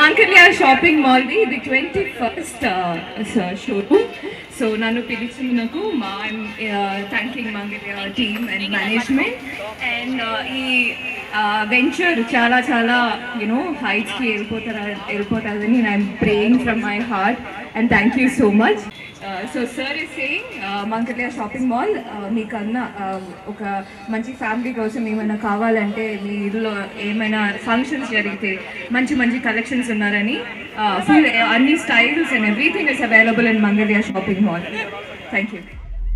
మాంకల్య shopping mall ది ఇది twenty first showroom so నన్ను పిలిచినందుకు మా thanking Mangalya team and management and ఈ వెంచర్ చాలా చాలా యూనో హైట్స్కి వెళ్ళిపోతారా వెళ్ళిపోతుందని I'm praying from my heart and thank you so much so sir is saying Mangalya shopping mall మీకన్నా uh, ఒక మంచి ఫ్యామిలీ కోసం ఏమైనా కావాలంటే మీ ఇల్లు ఏమైనా ఫంక్షన్స్ జరిగితే మంచి మంచి కలెక్షన్స్ ఉన్నారని ఫుల్ అన్ని styles and everything is available in Mangalya shopping mall thank you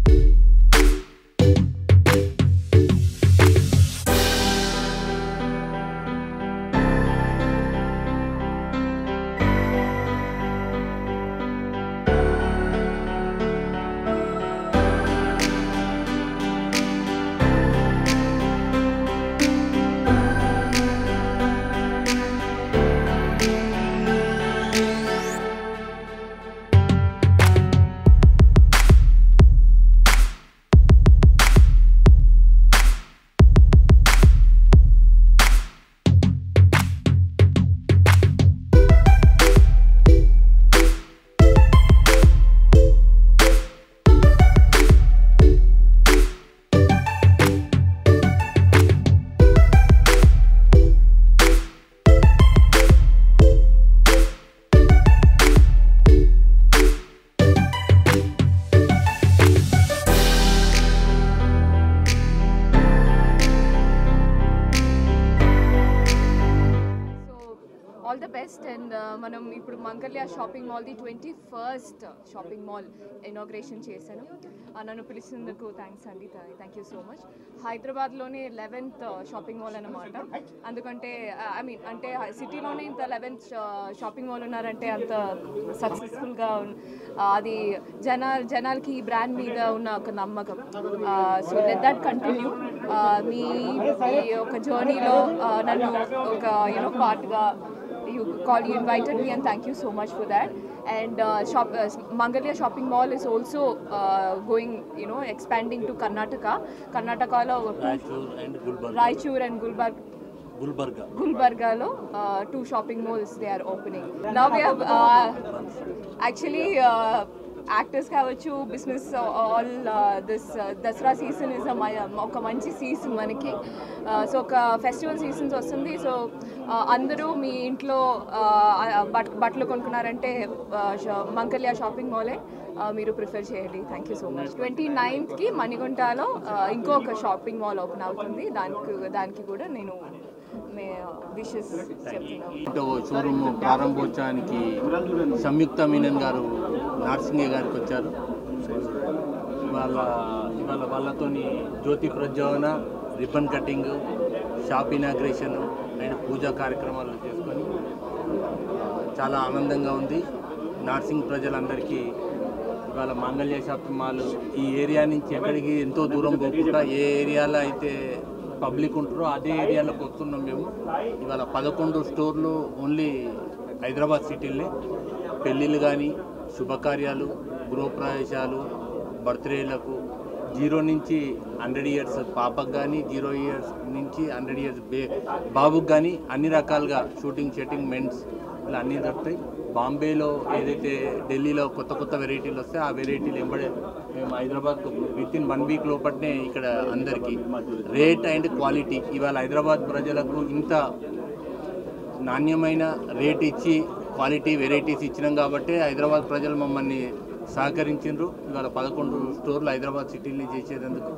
so all the best and మనం ఇప్పుడు మంగళ్య షాపింగ్ మాల్ది twenty first shopping mall inauguration చేశాను Uh, నన్ను పిలిచినందుకు థ్యాంక్స్ అండి థ్యాంక్ యూ సో మచ్ హైదరాబాద్లోనే లెవెన్త్ షాపింగ్ మాల్ అన్నమాట అందుకంటే ఐ మీన్ అంటే సిటీలోనే ఇంత లెవెన్త్ షాపింగ్ మాల్ ఉన్నారంటే అంత సక్సెస్ఫుల్గా అది జన జనాలకి ఈ బ్రాండ్ మీద ఉన్న ఒక నమ్మకం సో లెట్ దట్ కంటిన్యూ మీ ఈ ఒక జర్నీలో నన్ను ఒక యూనో పార్ట్గా you call you invited me and thank you so much for that and uh, shop uh, mangalia shopping mall is also uh, going you know expanding to karnataka karnataka lo Raichur and Gulbarg raichur and gulbarg Gulbarga Gulbargalo, uh, two shopping malls they are opening. Now we have uh, actually uh, actors కావచ్చు business all this Dasara season is ఒక మంచి season మనకి so ఒక festival seasons వస్తుంది so అందరూ మీ ఇంట్లో uh, but బట్టలు కొనుక్కున్నారంటే uh, షా- మంకల్య షాపింగ్ మాలే uh, మీరు ప్రిఫర్ చేయండి thank you so much twenty నైన్త్కి మణిగుంటలో uh, ఇంకొక షాపింగ్ మాల్ ఓపెన్ అవుతుంది దానికి దానికి కూడా నేను విషెస్ చెప్తున్నాను ఇంటో షోరూమ్ ప్రారంభోత్సవానికి సంయుక్త మీనన్ గారు నార్సింగే గారికి వచ్చారు వాళ్ళ ఇవాళ వాళ్ళతోని జ్యోతి ప్రజ్వలన ribbon cutting shop inauguration and పూజా కార్యక్రమాలు చేసుకొని చాలా ఆనందంగా ఉంది నార్సింగ్ ప్రజలందరికీ ఇవాళ మాంగళ్య షాపింగ్ మాల్ ఈ ఏరియా నుంచి ఎక్కడికి ఎంతో దూరం పోకుండా ఏ ఏరియాలో అయితే పబ్లిక్ ఉంటారో అదే ఏరియాలోకి వస్తున్నాం మేము ఇవాళ పదకొండు స్టోర్లు ఓన్లీ హైదరాబాద్ సిటీలే పెళ్ళిళ్ళు కానీ శుభకార్యాలు గృహప్రవేశాలు బర్త్డేలకు జీరో నుంచి హండ్రెడ్ ఇయర్స్ పాపకు కానీ జీరో ఇయర్స్ నుంచి హండ్రెడ్ ఇయర్స్ బే బాబుకి కానీ అన్ని రకాలుగా షూటింగ్ షెట్టింగ్ మెన్స్ ఇలా అన్నీ దొరుకుతాయి బాంబేలో ఏదైతే ఢిల్లీలో కొత్త కొత్త వెరైటీలు వస్తాయి ఆ వెరైటీలు ఎంబడే మేము Hyderabad with in one week లోపలనే ఇక్కడ అందరికీ రేట్ అండ్ క్వాలిటీ ఇవాళ హైదరాబాద్ ప్రజలకు ఇంత నాణ్యమైన రేట్ ఇచ్చి క్వాలిటీ వెరైటీస్ ఇచ్చినాం కాబట్టి హైదరాబాద్ ప్రజలు మమ్మల్ని సహకరించిండ్రు ఇవాళ పదకొండు స్టోర్లు హైదరాబాద్ సిటీని చేసేందుకు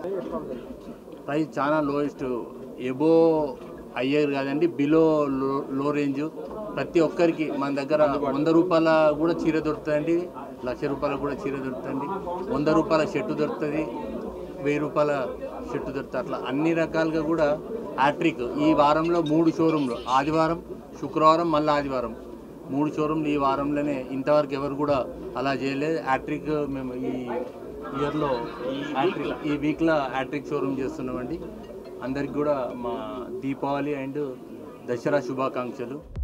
ప్రైస్ చాలా లోయెస్ట్ ఎబో అయ్యేది కాదండి బిలో లో లో రేంజ్ ప్రతి ఒక్కరికి మన దగ్గర వంద రూపాయల కూడా చీర దొరుకుతుందండి లక్ష రూపాయల కూడా చీర దొరుకుతుంది వంద రూపాయల షర్టు దొరుకుతుంది వెయ్యి రూపాయల షర్టు దొరుకుతుంది అట్లా అన్ని రకాలుగా కూడా హ్యాట్రిక్ ఈ వారంలో మూడు షోరూంలు ఆదివారం శుక్రవారం మళ్ళీ ఆదివారం మూడు షోరూంలు ఈ వారంలోనే ఇంతవరకు ఎవరు కూడా అలా చేయలేదు హ్యాట్రిక్ మేము ఈ ఇయర్లో హ్యాట్రిక్ ఈ వీక్లో హ్యాట్రిక్ షోరూమ్ చేస్తున్నామండి అందరికి కూడా మా దీపావళి అండ్ దసరా శుభాకాంక్షలు